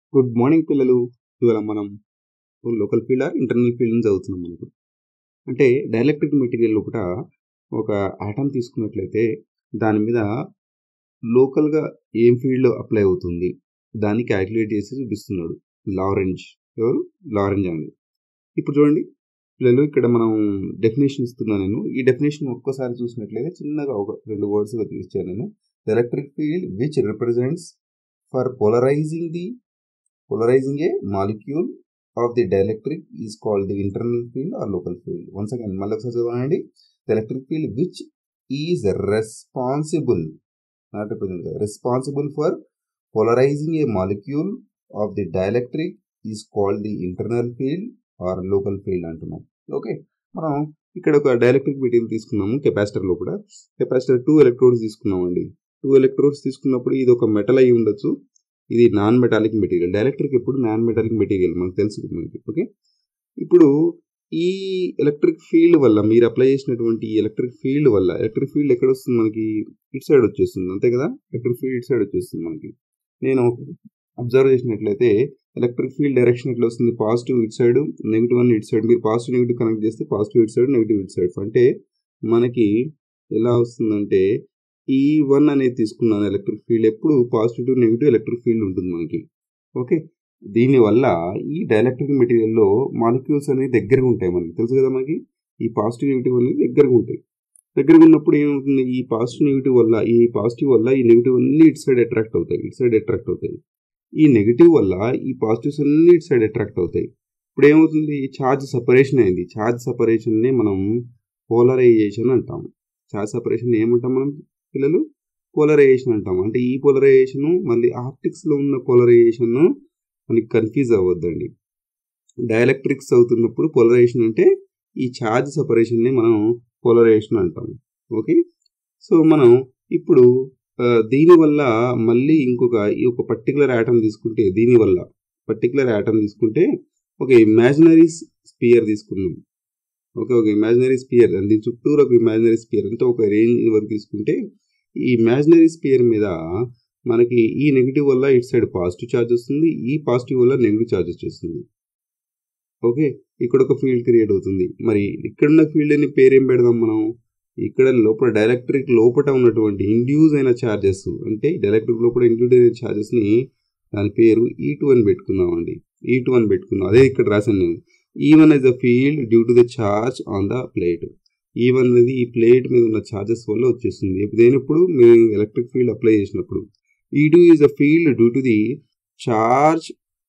Good morning పిల్లలు ఇవాళ మనం local field or internal field చదువుతున్నాం మనకు అంటే డైఎలక్ట్రిక్ మెటీరియల్ లోపల ఒక ఆటమ్ తీసుకున్నట్లయితే దాని మీద లోకల్గా ఏం ఫీల్డ్ అప్లై అవుతుంది దాన్ని క్యాలిక్యులేట్ చేసి చూపిస్తున్నాడు లారెంజ్ ఎవరు లారెంజ్ అనేది ఇప్పుడు చూడండి పిల్లలు ఇక్కడ మనం డెఫినేషన్ ఇస్తున్నాను నేను ఈ డెఫినేషన్ ఒక్కసారి చూసినట్లయితే చిన్నగా ఒక రెండు వర్డ్స్గా ఇచ్చాను నేను electric field which represents for polarizing the polarizing a molecule of the dielectric is called the internal field or local field. Once again, మళ్ళీ ఒకసారి చదవండి the electric field which is responsible not represent responsible for polarizing a molecule of the dielectric is called the internal field or local field అంటున్నాం okay మనం ఇక్కడ ఒక dielectric material తీసుకున్నాము capacitor లోపల capacitor two electrodes తీసుకున్నామండి two electrodes తీసుకున్నప్పుడు ఇది ఒక మెటల్ అయి ఉండొచ్చు ఇది నాన్ మెటాలిక్ మెటీరియల్ డైఎలక్ట్రిక్ ఎప్పుడు నాన్ మెటాలిక్ మెటీరియల్ మనకు తెలుసు మనకి ఓకే ఇప్పుడు ఈ ఎలక్ట్రిక్ ఫీల్డ్ వల్ల మీరు అప్లై చేసినటువంటి ఈ ఎలక్ట్రిక్ ఫీల్డ్ వల్ల ఎలక్ట్రిక్ ఫీల్డ్ ఎక్కడ వస్తుంది మనకి ఇటు సైడ్ వచ్చేస్తుంది అంతే కదా ఎలక్ట్రిక్ ఫీల్డ్ ఇటు సైడ్ వచ్చేస్తుంది మనకి నేను అబ్జర్వ్ చేసినట్లయితే ఎలక్ట్రిక్ ఫీల్డ్ డైరెక్షన్ ఎట్లా వస్తుంది పాజిటివ్ ఇటు సైడ్ నెగిటివ్ అని ఇటు సైడ్ మీరు పాజిటివ్ నెగిటివ్ కనెక్ట్ చేస్తే పాజిటివ్ ఇటు సైడ్ నెగిటివ్ ఇటు సైడ్ అంటే మనకి ఎలా వస్తుందంటే ఈ వన్ అనేది తీసుకున్నాను ఎలక్ట్రిక్ ఫీల్డ్ ఎప్పుడు positive to negative electric field ఉంటుంది మనకి ఓకే దీనివల్ల ఈ డైఎలక్ట్రిక్ మెటీరియల్లో మాలిక్యూల్స్ అనేవి దగ్గరగా ఉంటాయి మనకి తెలుసు కదా మనకి ఈ పాజిటివ్ నెగిటివ్ అనేది దగ్గరగా ఉంటాయి దగ్గరగా ఉన్నప్పుడు ఏమవుతుంది ఈ పాజిటివ్ నెగిటివ్ వల్ల ఈ పాజిటివ్ వల్ల ఈ నెగిటివ్ అన్ని ఇటు సైడ్ అట్రాక్ట్ అవుతాయి ఇటు సైడ్ అట్రాక్ట్ అవుతాయి ఈ నెగిటివ్ వల్ల ఈ పాజిటివ్స్ అన్ని ఇటు సైడ్ అట్రాక్ట్ అవుతాయి ఇప్పుడు ఏమవుతుంది ఛార్జ్ సపరేషన్ అయింది ఛార్జ్ సపరేషన్ని మనం పోలరైజేషన్ అంటాం ఛార్జ్ సపరేషన్ ఏమంటాం మనం పిల్లలు పోలరైజేషన్ అంటాం అంటే ఈ పోలరైజేషన్ మళ్ళీ ఆప్టిక్స్లో ఉన్న పోలరైజేషన్ మనకి కన్ఫ్యూజ్ అవ్వద్దండి డైఎలక్ట్రిక్స్ అవుతున్నప్పుడు పోలరైజేషన్ అంటే ఈ ఛార్జ్ సపరేషన్ని మనం పోలరైజేషన్ అంటాం ఓకే సో మనం ఇప్పుడు దీనివల్ల మళ్ళీ ఇంకొక ఈ ఒక పర్టికులర్ యాటమ్ తీసుకుంటే దీనివల్ల పర్టికులర్ యాటమ్ తీసుకుంటే ఒక ఇమాజినరీ స్పియర్ తీసుకున్నాం ఓకే ఒక ఇమాజినరీ స్పియర్ దీని చుట్టూరు ఒక ఇమాజినరీ స్పియర్ అంటే ఒక రేంజ్ వరకు తీసుకుంటే ఈ ఇమాజినరీ స్పియర్ మీద మనకి ఈ నెగిటివ్ వల్ల ఇటు సైడ్ పాజిటివ్ ఛార్జ్ వస్తుంది ఈ పాజిటివ్ వల్ల నెగిటివ్ ఛార్జ్ వచ్చేస్తుంది ఓకే ఇక్కడ ఒక ఫీల్డ్ క్రియేట్ అవుతుంది మరి ఇక్కడున్న ఫీల్డ్ అని పేరేం పెడదాం మనం ఇక్కడ లోపల డైఎలక్ట్రిక్ లోపల ఉన్నటువంటి ఇండ్యూస్ అయిన ఛార్జెస్ అంటే డైఎలక్ట్రిక్ లోపల ఇండ్యూస్ అయిన ఛార్జెస్ని దాని పేరు ఈ టూ అని పెట్టుకుందాం అండి ఈ టూ అని పెట్టుకుందాం అదే ఇక్కడ రాశాను నేను E one is the field due to the charge on the plate E one అనేది ఈ ప్లేట్ మీద ఉన్న ఛార్జెస్ వల్ల వచ్చేస్తుంది దేనిప్పుడు మీరు ఎలక్ట్రిక్ ఫీల్డ్ అప్లై చేసినప్పుడు E two is the field due to the charge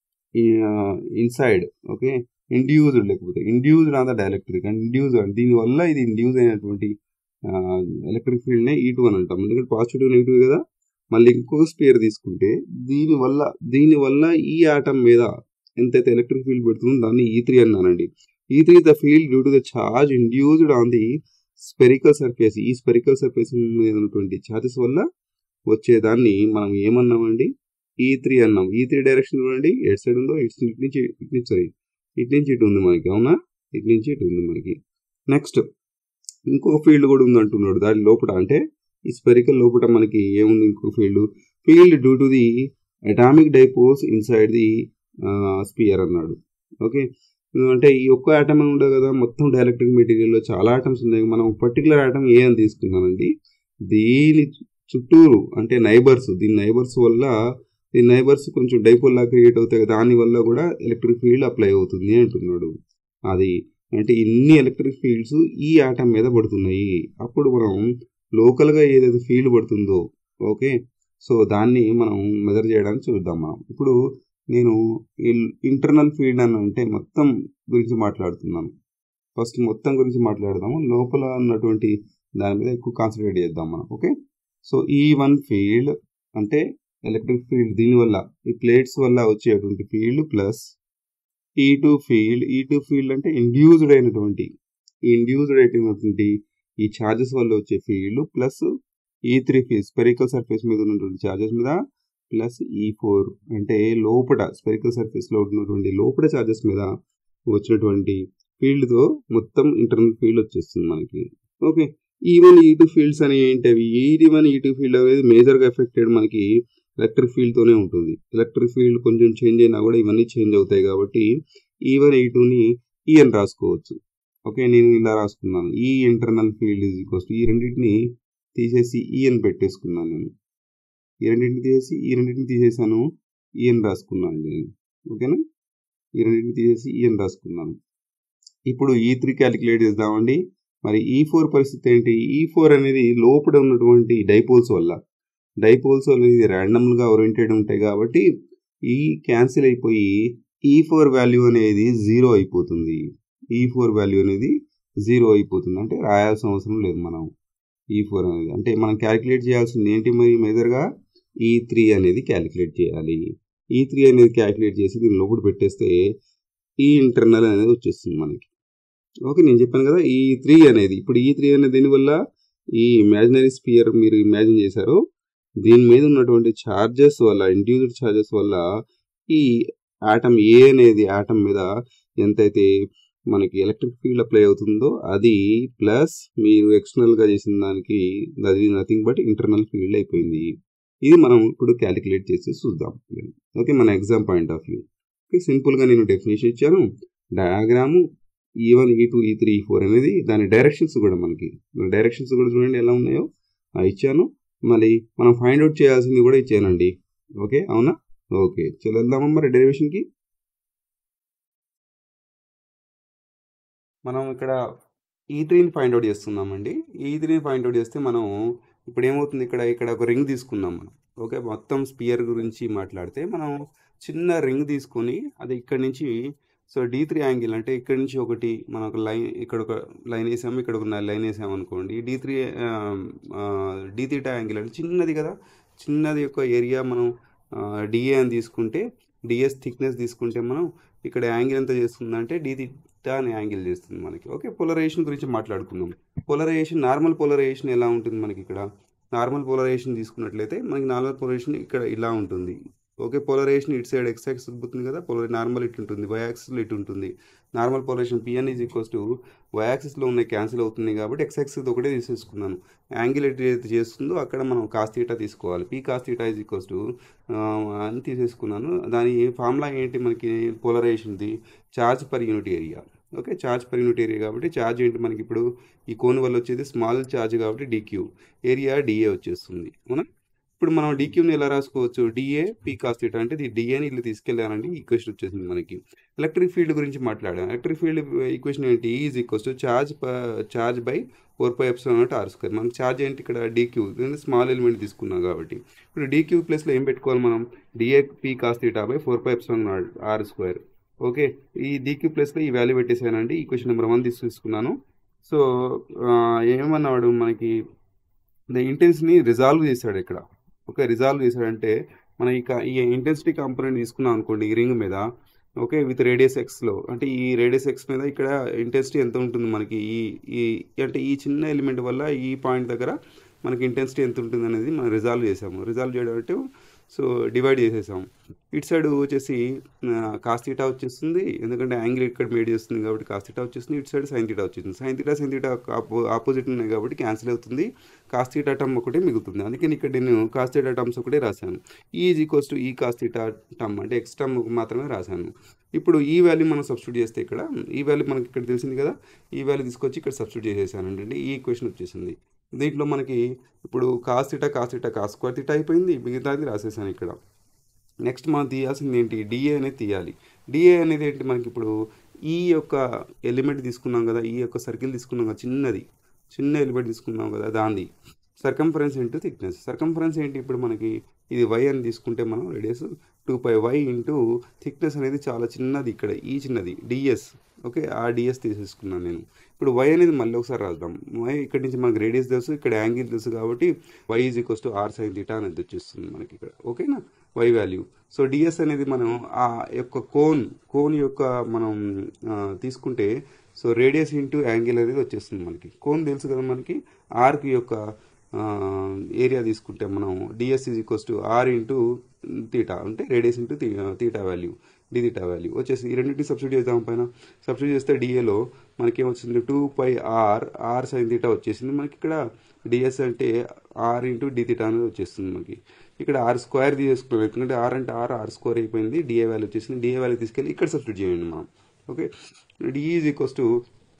inside okay induced లేకపోతే induced on the dielectric and induce దీనివల్ల ఇది ఇండ్యూజ్ అయినటువంటి ఎలక్ట్రిక్ ఫీల్డ్నే ఈ టూ అని అంటాం ఎందుకంటే పాజిటివ్ నెగిటివ్ కదా మళ్ళీ ఇంకొక స్పేర్ తీసుకుంటే దీనివల్ల దీనివల్ల ఈ ఆటం మీద ఎంతైతే ఎలక్ట్రిక్ ఫీల్డ్ పెడుతుందో దాన్ని ఈ త్రీ అన్నానండి E three the field due to the charge induced on the spherical surface ఈ స్పెరికల్ సర్ఫేస్ మీద ఉన్నటువంటి ఛార్జెస్ వల్ల వచ్చేదాన్ని మనం ఏమన్నామండి ఈ త్రీ అన్నాం ఈ త్రీ డైరెక్షన్ చూడండి ఎటు సైడ్ ఉందో ఇటు నుంచి ఇటు నుంచి సారీ ఇటు నుంచి ఇటు ఉంది మనకి అవునా ఇటు నుంచి ఇటు ఉంది మనకి నెక్స్ట్ ఇంకొక ఫీల్డ్ కూడా ఉంది అంటున్నాడు దాని లోపల అంటే ఈ స్పెరికల్ లోపల మనకి ఏముంది ఇంకొక field field due to the atomic dipoles inside the sphere అన్నాడు ఓకే అంటే ఈ ఒక్క ఆటమ్ అని ఉండదు కదా మొత్తం డైఎలక్ట్రిక్ మెటీరియల్లో చాలా ఆటమ్స్ ఉన్నాయి మనం పర్టికులర్ ఆటమ్ ఏ అని తీసుకున్నామండి దీని చుట్టూరు అంటే నైబర్స్ దీని నైబర్స్ వల్ల ఈ నైబర్స్ కొంచెం డైపోల్ లా క్రియేట్ అవుతాయి దాని వల్ల కూడా ఎలక్ట్రిక్ ఫీల్డ్ అప్లై అవుతుంది అంటున్నాడు అది అంటే ఇన్ని ఎలక్ట్రిక్ ఫీల్డ్స్ ఈ ఆటమ్ మీద పడుతున్నాయి అప్పుడు మనం లోకల్గా ఏదైతే ఫీల్డ్ పడుతుందో ఓకే సో దాన్ని మనం మెజర్ చేయడానికి చూద్దాం మనం ఇప్పుడు నేను ఇంటర్నల్ ఫీల్డ్ అని అంటే మొత్తం గురించి మాట్లాడుతున్నాను ఫస్ట్ మొత్తం గురించి మాట్లాడదాము లోపల ఉన్నటువంటి దాని మీద ఎక్కువ కాన్సన్ట్రేట్ చేద్దాం మనం ఓకే సో ఈ వన్ ఫీల్డ్ అంటే ఎలక్ట్రిక్ ఫీల్డ్ దీనివల్ల ఈ ప్లేట్స్ వల్ల వచ్చేటువంటి field plus E two field E two field అంటే ఇండ్యూస్డ్ అయినటువంటి ఈ ఇండ్యూస్డ్ అయినటువంటి ఈ ఛార్జెస్ వల్ల వచ్చే field plus E three field spherical surface మీద ఉన్నటువంటి ఛార్జెస్ మీద ప్లస్ ఈ ఫోర్ అంటే లోపల స్పెరికల్ సర్ఫేస్లో ఉన్నటువంటి లోపల ఛార్జెస్ మీద వచ్చినటువంటి ఫీల్డ్తో మొత్తం ఇంటర్నల్ ఫీల్డ్ వచ్చేస్తుంది మనకి okay E one E two fields అనేవి ఏంటి అవి ఈ వన్ ఈ టూ ఫీల్డ్ అనేది మేజర్గా ఎఫెక్టెడ్ మనకి ఎలక్ట్రిక్ ఫీల్డ్తోనే ఉంటుంది ఎలక్ట్రిక్ ఫీల్డ్ కొంచెం చేంజ్ అయినా కూడా ఇవన్నీ చేంజ్ అవుతాయి కాబట్టి ఈ వన్ ఈ టూని ఈ అని రాసుకోవచ్చు ఓకే నేను ఇలా రాసుకున్నాను ఈ ఇంటర్నల్ ఫీల్డ్ ఈజ్ ఈక్వల్స్ ఈ రెండింటిని తీసేసి ఈ అని పెట్టేసుకున్నాను నేను ఈ రెండింటిని తీసేసి ఈ రెండింటిని తీసేసాను ఈ అని రాసుకున్నాను నేను ఓకేనా ఈ రెండింటిని తీసేసి ఈ అని రాసుకున్నాను ఇప్పుడు ఈ త్రీ క్యాలిక్యులేట్ చేద్దామండి మరి ఈ ఫోర్ పరిస్థితి ఏంటి ఈ ఫోర్ అనేది లోపల ఉన్నటువంటి డైపోల్స్ వల్ల డైపోల్స్ అనేది ర్యాండమ్గా ఓరియంటెడ్ ఉంటాయి కాబట్టి ఈ క్యాన్సిల్ అయిపోయి ఈ ఫోర్ వాల్యూ అనేది జీరో అయిపోతుంది ఈ ఫోర్ వాల్యూ అనేది జీరో అయిపోతుంది అంటే రాయాల్సిన అవసరం లేదు మనం ఈ ఫోర్ అనేది అంటే మనం క్యాలిక్యులేట్ చేయాల్సింది ఏంటి మరి మెజర్గా ఈ త్రీ అనేది క్యాలిక్యులేట్ చేయాలి ఈ త్రీ అనేది క్యాలిక్యులేట్ చేసి దీని లోపల పెట్టేస్తే ఈ ఇంటర్నల్ అనేది వచ్చేస్తుంది మనకి ఓకే నేను చెప్పాను కదా ఈ త్రీ అనేది ఇప్పుడు ఈ త్రీ అనేది దీనివల్ల ఈ ఇమాజినరీ స్పియర్ మీరు ఇమాజిన్ చేశారు దీని మీద ఉన్నటువంటి ఛార్జెస్ వల్ల ఇండ్యూస్డ్ ఛార్జెస్ వల్ల ఈ ఆటమ్ ఏ అనేది ఆటమ్ మీద ఎంతైతే మనకి ఎలక్ట్రిక్ ఫీల్డ్ అప్లై అవుతుందో అది ప్లస్ మీరు ఎక్స్టర్నల్గా చేసిన దానికి అది నథింగ్ బట్ ఇంటర్నల్ ఫీల్డ్ అయిపోయింది ఇది మనం ఇప్పుడు క్యాలిక్యులేట్ చేసి చూద్దాం ఓకే మన exam point of view okay సింపుల్గా నేను డెఫినేషన్ ఇచ్చాను డయాగ్రాము ఈ వన్ ఈ టూ ఈ త్రీ ఈ ఫోర్ అనేది దాని డైరెక్షన్స్ కూడా మనకి డైరెక్షన్స్ కూడా చూడండి ఎలా ఉన్నాయో ఇచ్చాను మళ్ళీ మనం ఫైండ్ అవుట్ చేయాల్సింది కూడా ఇచ్చానండి ఓకే అవునా ఓకే చలో వెళ్దామా మరి డెరివేషన్కి మనం ఇక్కడ ఈ త్రీని ఫైండ్ అవుట్ చేస్తున్నామండి ఈ త్రీని ఫైండ్ అవుట్ చేస్తే మనం ఇప్పుడు ఏమవుతుంది ఇక్కడ ఇక్కడ ఒక రింగ్ తీసుకున్నాం మనం ఓకే మొత్తం స్పియర్ గురించి మాట్లాడితే మనం చిన్న రింగ్ తీసుకొని అది ఇక్కడి నుంచి సో డి త్రీ యాంగిల్ అంటే ఇక్కడ నుంచి ఒకటి మనం ఒక లైన్ ఇక్కడ ఒక లైన్ వేసాము ఇక్కడ ఒక లైన్ వేసాము అనుకోండి D three D theta angle అంటే చిన్నది కదా చిన్నది యొక్క ఏరియా మనం డిఏ అని తీసుకుంటే డిఎస్ థిక్నెస్ తీసుకుంటే మనం ఇక్కడ యాంగిల్ ఎంత చేస్తుందంటే డి థీటా అనే యాంగిల్ చేస్తుంది మనకి ఓకే పోలరైజేషన్ గురించి మాట్లాడుకుందాం పోలరైజేషన్ నార్మల్ పోలరైజేషన్ ఎలా ఉంటుంది మనకి ఇక్కడ నార్మల్ పోలరైజేషన్ తీసుకున్నట్లయితే మనకి నార్మల్ పోలరైజేషన్ ఇక్కడ ఇలా ఉంటుంది ఓకే పోలరైజేషన్ ఇటు సైడ్ ఎక్స్ యాక్సిస్ ఉంటుంది కదా పోలర్ నార్మల్ ఇటు ఉంటుంది వై యాక్సిస్లో ఇటు ఉంటుంది normal polarization P N is equals to Y యాక్సిస్లో ఉన్నాయి క్యాన్సిల్ అవుతుంది కాబట్టి ఎక్స్ యాక్సిస్ ఒకటే తీసేసుకున్నాను యాంగిల్ ఎటు అయితే చేస్తుందో అక్కడ మనం కాస్ తీటా తీసుకోవాలి P cos theta is equals to అని తీసేసుకున్నాను దాని ఫార్ములా ఏంటి మనకి పోలరైజేషన్ది charge per unit area okay charge per unit area కాబట్టి ఛార్జ్ ఏంటి మనకి ఇప్పుడు ఈ కోన్ వల్ల వచ్చేది స్మాల్ ఛార్జ్ కాబట్టి డీక్యూ ఏరియా డిఏ వచ్చేస్తుంది అవునా ఇప్పుడు మనం డీక్యూని ఎలా రాసుకోవచ్చు డిఏ పీ కాస్తిట అంటే ఇది డిఏని ఇల్లు తీసుకెళ్ళానండి ఈక్వేషన్ వచ్చేసింది మనకి ఎలక్ట్రిక్ ఫీల్డ్ గురించి మాట్లాడాం ఎలక్ట్రిక్ ఫీల్డ్ ఈక్వేషన్ ఏంటి is equals to charge charge by four pi epsilon అంటే ఆర్ స్క్వేర్ మనకి ఛార్జ్ ఏంటి ఇక్కడ డీక్యూ స్మాల్ ఎలిమెంట్ తీసుకున్నాం కాబట్టి ఇప్పుడు డీక్యూ ప్లస్లో ఏం పెట్టుకోవాలి మనం D A P cos theta by four pi epsilon R square okay ఈ డీక్యూ ప్లస్లో ఈ వాల్యూ పెట్టేసానండి ఈక్వేషన్ నెంబర్ వన్ తీసుకున్నాను సో ఏమన్నాడు మనకి ఇంటెన్స్ని రిజాల్వ్ చేశాడు ఇక్కడ ఓకే రిజాల్వ్ చేశాడంటే మనం ఇక ఈ ఇంటెన్సిటీ కాంపోనెంట్ తీసుకున్నాం అనుకోండి ఈ రింగ్ మీద ఓకే విత్ రేడియస్ ఎక్స్లో అంటే ఈ రేడియస్ ఎక్స్ మీద ఇక్కడ ఇంటెన్సిటీ ఎంత ఉంటుంది మనకి ఈ ఈ అంటే ఈ చిన్న ఎలిమెంట్ వల్ల ఈ పాయింట్ దగ్గర మనకి ఇంటెన్సిటీ ఎంత ఉంటుంది అనేది మనం రిజాల్వ్ చేసాము రిజాల్వ్ చేయడం అంటే సో డివైడ్ చేసేసాము ఇటు సైడ్ వచ్చేసి కాస్తీటా వచ్చేస్తుంది ఎందుకంటే యాంగిల్ ఇక్కడ మేడ్ చేస్తుంది కాబట్టి కాస్తీటా వచ్చేస్తుంది ఇటు సైడ్ సైన్ తీటా వచ్చేస్తుంది sine theta sine theta opposite ఉన్నాయి కాబట్టి క్యాన్సిల్ అవుతుంది కాస్తీటా టమ్ ఒకటే మిగులుతుంది అందుకని ఇక్కడ నేను కాస్తీటా టమ్స్ ఒకటే రాశాను ఈ ఈజ్ ఈక్వల్స్ టు ఈ కాస్తీటా టమ్ అంటే ఎక్స్ టమ్ మాత్రమే రాశాను ఇప్పుడు ఈ వాల్యూ మనం సబ్స్టిట్యూట్ చేస్తే ఇక్కడ ఈ వాల్యూ మనకి ఇక్కడ తెలిసింది కదా ఈ వాల్యూ తీసుకొచ్చి ఇక్కడ సబ్స్టిట్యూట్ చేసేసానండి ఈ ఈక్వేషన్ వచ్చేసింది దీంట్లో మనకి ఇప్పుడు cos theta cos theta cos square theta అయిపోయింది మిగతాది రాసేసాను ఇక్కడ నెక్స్ట్ మనం తీయాల్సింది ఏంటి డిఏ అనేది తీయాలి డిఏ అనేది ఏంటి మనకి ఇప్పుడు ఈ యొక్క ఎలిమెంట్ తీసుకున్నాం కదా ఈ యొక్క సర్కిల్ తీసుకున్నాం కదా చిన్నది చిన్న ఎలిమెంట్ తీసుకున్నాం కదా దాంది సర్కంఫరెన్స్ ఇంటూ థిక్నెస్ సర్కంఫరెన్స్ ఏంటి ఇప్పుడు మనకి ఇది వై అని తీసుకుంటే మనం radius two pi Y into thickness అనేది చాలా చిన్నది ఇక్కడ ఈ చిన్నది డిఎస్ ఓకే ఆ డిఎస్ తీసేసుకున్నాను నేను ఇప్పుడు వై అనేది మళ్ళీ ఒకసారి రాద్దాం వై ఇక్కడ నుంచి మనకి రేడియస్ తెలుసు ఇక్కడ యాంగిల్ తెలుసు కాబట్టి Y is equals to R sine theta అనేది వచ్చేస్తుంది మనకి ఇక్కడ ఓకేనా వై వాల్యూ సో డిఎస్ అనేది మనం ఆ యొక్క కోన్ కోన్ యొక్క మనం తీసుకుంటే సో రేడియస్ ఇంటూ యాంగిల్ అనేది వచ్చేస్తుంది మనకి కోన్ తెలుసు కదా మనకి ఆర్కి యొక్క ఏరియా తీసుకుంటే మనం D S is equals to R into theta అంటే radius into theta value D theta value వచ్చేసి ఈ రెండింటిని సబ్సిడీ చేద్దాం పైన సబ్సిడీ చేస్తే డిఏలో మనకి ఏమొచ్చింది two pi R R sine theta వచ్చేసింది మనకి ఇక్కడ డిఎస్ అంటే ఆర్ ఇంటూ డి తీటా అనేది వచ్చేస్తుంది మనకి ఇక్కడ ఆర్ స్క్వేర్ తీసేసుకున్నాం ఎందుకంటే ఆర్ అంటే ఆర్ ఆర్ స్క్వేర్ అయిపోయింది డిఏ వాల్యూ వచ్చేసింది డిఏ వాల్యూ తీసుకెళ్ళి ఇక్కడ సబ్స్టిట్యూట్ చేయండి మనం okay D E is equals to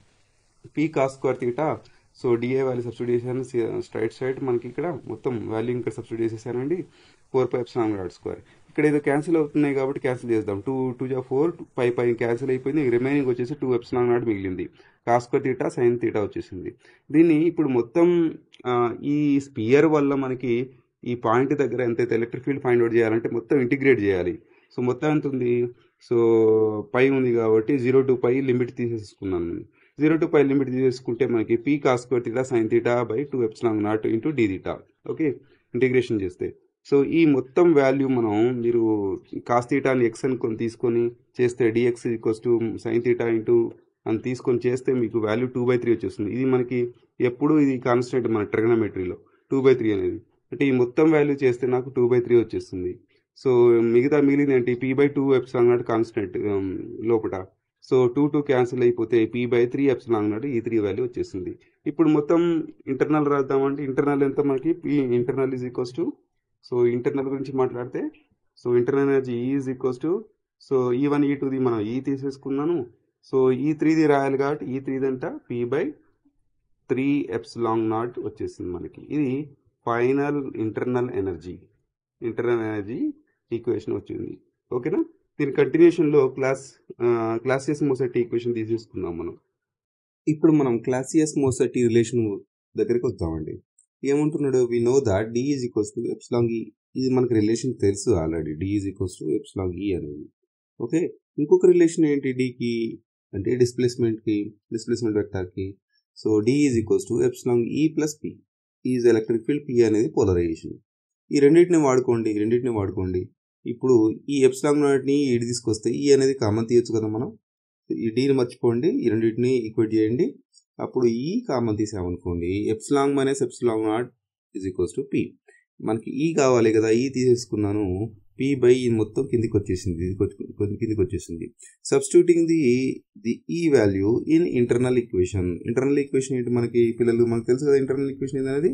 P cos square theta so D A value substitute చేశాను స్ట్రైట్ సైడ్ మనకి ఇక్కడ మొత్తం వాల్యూ ఇక్కడ సబ్స్టిట్యూట్ చేసేసానండి four pi epsilon naught square ఇక్కడ ఏదో క్యాన్సిల్ అవుతున్నాయి కాబట్టి క్యాన్సిల్ చేద్దాం టూ టూ జా ఫోర్ పై పై క్యాన్సిల్ అయిపోయింది రిమైనింగ్ వచ్చేసి టూ ఎప్సిలాన్ నాట్ మిగిలింది కాస్కో తీటా సైన్ తీటా వచ్చేసింది దీన్ని ఇప్పుడు మొత్తం ఆ, ఈ స్పియర్ వల్ల మనకి ఈ పాయింట్ దగ్గర ఎంతైతే ఎలక్ట్రిక్ ఫీల్డ్ ఫైండ్ అవుట్ చేయాలంటే మొత్తం ఇంటిగ్రేట్ చేయాలి సో మొత్తం ఎంత ఉంది సో పై ఉంది కాబట్టి జీరో టు పై లిమిట్ తీసేసుకున్నాను నేను జీరో టు పై లిమిట్ తీసేసుకుంటే మనకి P cos theta sine theta by two epsilon naught into D theta okay integration చేస్తే సో ఈ మొత్తం వాల్యూ మనం మీరు కాస్ తీటాని ఎక్స్ అని కొన్ని తీసుకొని చేస్తే D X equals to sine theta into అని తీసుకొని చేస్తే మీకు వాల్యూ టూ బై త్రీ వచ్చేస్తుంది ఇది మనకి ఎప్పుడు ఇది కాన్స్టెంట్ మన ట్రిగనమెట్రీలో టూ బై త్రీ అనేది అంటే ఈ మొత్తం వాల్యూ చేస్తే నాకు టూ బై త్రీ వచ్చేస్తుంది సో మిగతా మిగిలింది ఏంటి P by two epsilon naught constant లోపల సో టూ టూ క్యాన్సిల్ అయిపోతే P by three epsilon naught ఈ త్రీ వాల్యూ వచ్చేసింది ఇప్పుడు మొత్తం ఇంటర్నల్ రాద్దామంటే ఇంటర్నల్ ఎంత మనకి P internal is equals to so internal గురించి మాట్లాడితే so internal energy is equals to so ఈ వన్ ఈ టూది మనం ఈ తీసేసుకున్నాను సో ఈ త్రీది రాయాలి కాబట్టి ఈ త్రీది అంట P by three epsilon naught వచ్చేసింది మనకి ఇది final internal energy internal energy equation వచ్చింది ఓకేనా దీని కంటిన్యూషన్లో క్లాస్ క్లాసియస్ మోసెట్టి ఈక్వేషన్ తీసేసుకుందాం మనం ఇప్పుడు మనం క్లాసియస్ మోసెట్టి రిలేషన్ దగ్గరికి వద్దామండి ఏమంటున్నాడు we know that D is equals to epsilon E ఇది మనకి రిలేషన్ తెలుసు already D is equals to epsilon E అనేది ఓకే ఇంకొక రిలేషన్ ఏంటి డికి అంటే డిస్ప్లేస్మెంట్కి డిస్ప్లేస్మెంట్ వెక్టార్కి so D is equals to epsilon E plus P is electric field P అనేది పోలరైజేషన్ ఈ రెండింటిని వాడుకోండి ఈ రెండింటిని వాడుకోండి ఇప్పుడు ఈ ఎప్సిలాంగ్ నాట్ని ఇడి తీసుకొస్తే ఈ అనేది కామన్ తీయొచ్చు కదా మనం ఈ డీని మర్చిపోండి ఈ రెండింటిని ఈక్వేట్ చేయండి అప్పుడు ఈ కామన్ తీసామనుకోండి epsilon minus epsilon naught is equals to P మనకి ఈ కావాలి కదా ఈ తీసేసుకున్నాను పి బై ఈ మొత్తం కిందికి వచ్చేసింది ఇది కొంచెం కిందికి వచ్చేసింది substituting the the E value in internal equation internal equation ఏంటి మనకి పిల్లలు మనకు తెలుసు కదా ఇంటర్నల్ ఈక్వేషన్ ఏంటనేది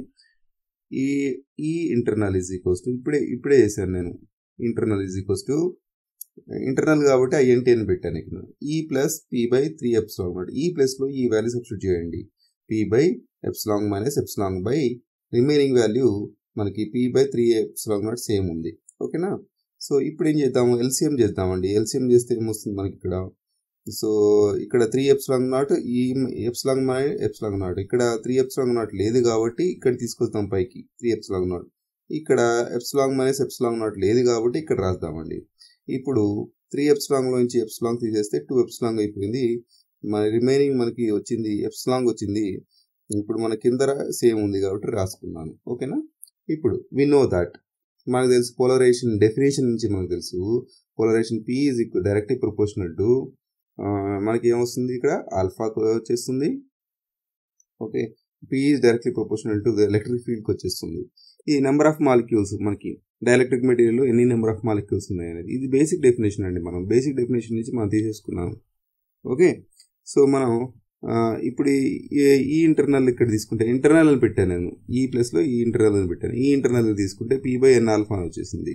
ఈ ఈ ఇంటర్నల్ ఈజ్ ఈక్వల్స్ టు ఇప్పుడే ఇప్పుడే చేశాను నేను internal is equals to internal కాబట్టి ఐఎన్టీ అని పెట్టాను ఇక్కడ E plus P by three epsilon naught E ప్లస్లో ఈ వాల్యూ సబ్స్టిట్యూట్ చేయండి P by epsilon minus epsilon by remaining value మనకి P by three epsilon naught same ఉంది ఓకేనా సో ఇప్పుడు ఏం చేద్దాము ఎల్సిఎం చేద్దామండి ఎల్సిఎం చేస్తే ఏమొస్తుంది మనకి ఇక్కడ సో ఇక్కడ three epsilon naught E epsilon మై ఎప్సిలాంగ్ నాట్ ఇక్కడ త్రీ ఎప్సిలాంగ్ నాట్ లేదు కాబట్టి ఇక్కడ తీసుకొస్తాం పైకి త్రీ ఎప్సిలాంగ్ నాట్ ఇక్కడ ఎప్సిలాంగ్ మైనస్ ఎప్సిలాంగ్ నాట్ లేదు కాబట్టి ఇక్కడ రాద్దామండి ఇప్పుడు త్రీ ఎప్సిలాంగ్ నుంచి ఎప్సిలాంగ్ తీసేస్తే టూ ఎప్సిలాంగ్ అయిపోయింది మన రిమైనింగ్ మనకి వచ్చింది ఎప్సిలాంగ్ వచ్చింది ఇప్పుడు మన కింద సేమ్ ఉంది కాబట్టి రాసుకున్నాను ఓకేనా ఇప్పుడు వి నో దట్ మనకు తెలుసు పోలరైజేషన్ డెఫినేషన్ నుంచి మనకు తెలుసు polarization P is equal directly proportional to మనకి ఏమొస్తుంది ఇక్కడ ఆల్ఫా వచ్చేస్తుంది okay P is directly proportional to electric ఫీల్డ్కి వచ్చేస్తుంది ఈ నెంబర్ ఆఫ్ మాలిక్యూల్స్ మనకి డైఎలక్ట్రిక్ మెటీరియల్లో ఎన్ని నెంబర్ ఆఫ్ మాలిక్యూల్స్ ఉన్నాయి అనేది ఇది బేసిక్ డెఫినేషన్ అండి మనం బేసిక్ డెఫినేషన్ నుంచి మనం తీసేసుకున్నాం ఓకే సో మనం ఇప్పుడు ఈ ఇంటర్నల్ ఇక్కడ తీసుకుంటే ఇంటర్నల్ అని పెట్టాను నేను ఈ ప్లస్లో ఈ ఇంటర్నల్ అని పెట్టాను ఈ ఇంటర్నల్ తీసుకుంటే పీ బై ఎన్ ఆల్ఫా అని వచ్చేసింది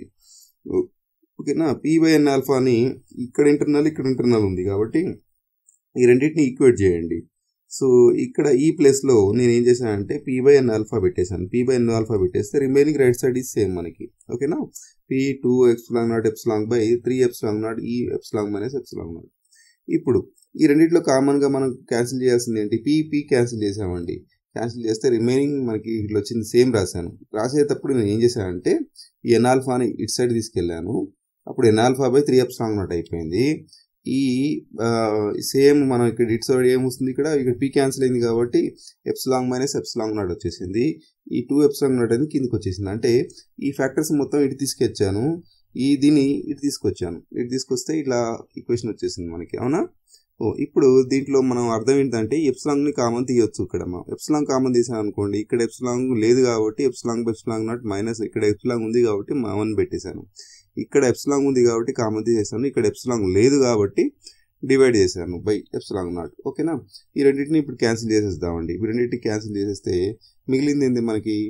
ఓకేనా పీ బై ఎన్ ఆల్ఫాని ఇక్కడ ఇంటర్నల్ ఇక్కడ ఇంటర్నల్ ఉంది కాబట్టి ఈ రెండింటిని ఈక్వేట్ చేయండి సో ఇక్కడ ఈ ప్లేస్లో నేను ఏం చేశానంటే పీ బై ఎన్ ఆల్ఫా పెట్టేశాను పీ బై ఎన్ ఆల్ఫా పెట్టేస్తే remaining right side is same మనకి ఓకేనా P two epsilon naught epsilon by three epsilon naught E epsilon minus epsilon naught ఇప్పుడు ఈ రెండిట్లో కామన్గా మనం క్యాన్సిల్ చేయాల్సింది ఏంటి పీ పీ క్యాన్సిల్ చేసామండి క్యాన్సిల్ చేస్తే రిమైనింగ్ మనకి ఇట్లా వచ్చింది సేమ్ రాశాను రాసేటప్పుడు నేను ఏం చేశానంటే ఈ ఎనాల్ఫాని ఇటు సైడ్ తీసుకెళ్ళాను అప్పుడు N alpha by three epsilon naught అయిపోయింది ఈ సేమ్ మనం ఇక్కడ ఇటు సైడ్ ఏమొస్తుంది ఇక్కడ ఇక్కడ పీ క్యాన్సిల్ అయింది కాబట్టి ఎప్సిలాంగ్ మైనస్ ఎప్సిలాంగ్ నాట్ వచ్చేసింది ఈ టూ ఎప్సిలాంగ్ నాట్ అనేది కిందకి వచ్చేసింది అంటే ఈ ఫ్యాక్టర్స్ మొత్తం ఇటు తీసుకొచ్చాను ఈ దీన్ని ఇటు తీసుకొచ్చాను ఇటు తీసుకొస్తే ఇట్లా ఈక్వేషన్ వచ్చేసింది మనకి అవునా ఓ ఇప్పుడు దీంట్లో మనం అర్థం ఏంటంటే ఎప్సిలాంగ్ని కామన్ తీయొచ్చు ఇక్కడ మనం ఎప్సిలాంగ్ కామన్ తీసాను అనుకోండి ఇక్కడ ఎప్సిలాంగ్ లేదు కాబట్టి ఎప్సిలాంగ్ ఎప్సిలాంగ్ నాట్ మైనస్ ఇక్కడ ఎప్సిలాంగ్ ఉంది కాబట్టి వన్ పెట్టేశాను ఇక్కడ ఎప్సిలాంగ్ ఉంది కాబట్టి కామన్ తీసేసాను ఇక్కడ ఎప్సిలాంగ్ లేదు కాబట్టి డివైడ్ చేశాను బై ఎప్సిలాంగ్ నాట్ ఓకేనా ఈ రెండింటిని ఇప్పుడు క్యాన్సిల్ చేసేద్దామండి ఈ రెండింటిని క్యాన్సిల్ చేసేస్తే మిగిలింది ఏంది మనకి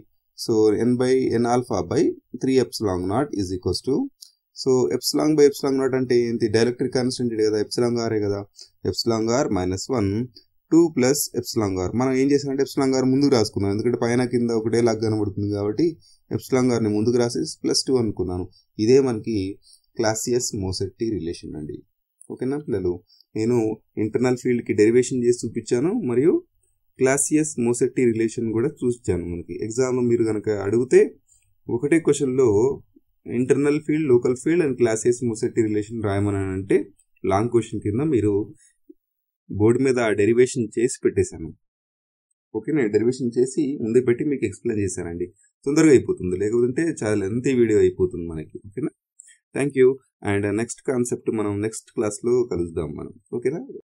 so N by N alpha by three epsilon naught is equals to so epsilon by epsilon naught అంటే ఏంటి డైరెక్ట్రిక్ కాన్స్టెంట్ కదా ఎప్సిలాంగ్ ఆరే కదా epsilon r minus one two plus epsilon r మనం ఏం చేసామంటే ఎప్సిలాంగ్ ఆర్ ముందుకు రాసుకున్నాం ఎందుకంటే పైన కింద ఒకటే లాగ్ కనబడుతుంది కాబట్టి ఎప్సిలాంగ్ ఆర్ని ముందుకు రాసి ప్లస్ టూ అనుకున్నాను ఇదే మనకి క్లాసియస్ మోసెట్టి రిలేషన్ అండి ఓకేనా పిల్లలు నేను ఇంటర్నల్ ఫీల్డ్కి డెరివేషన్ చేసి చూపించాను మరియు క్లాసియస్ మోసెట్టి రిలేషన్ కూడా చూపించాను మనకి ఎగ్జామ్లో మీరు కనుక అడిగితే ఒకటే క్వశ్చన్లో internal field local field and Clausius Mossotti relation రాయమని అంటే లాంగ్ క్వశ్చన్ కింద మీరు బోర్డు మీద డెరివేషన్ చేసి పెట్టేశాను ఓకేనా డెరివేషన్ చేసి ముందే పెట్టి మీకు ఎక్స్ప్లెయిన్ చేశానండి తొందరగా అయిపోతుంది లేకపోతే చాలా లెంత్ వీడియో అయిపోతుంది మనకి ఓకేనా thank you and next concept మనం నెక్స్ట్ క్లాస్లో కలుద్దాం మనం ఓకేనా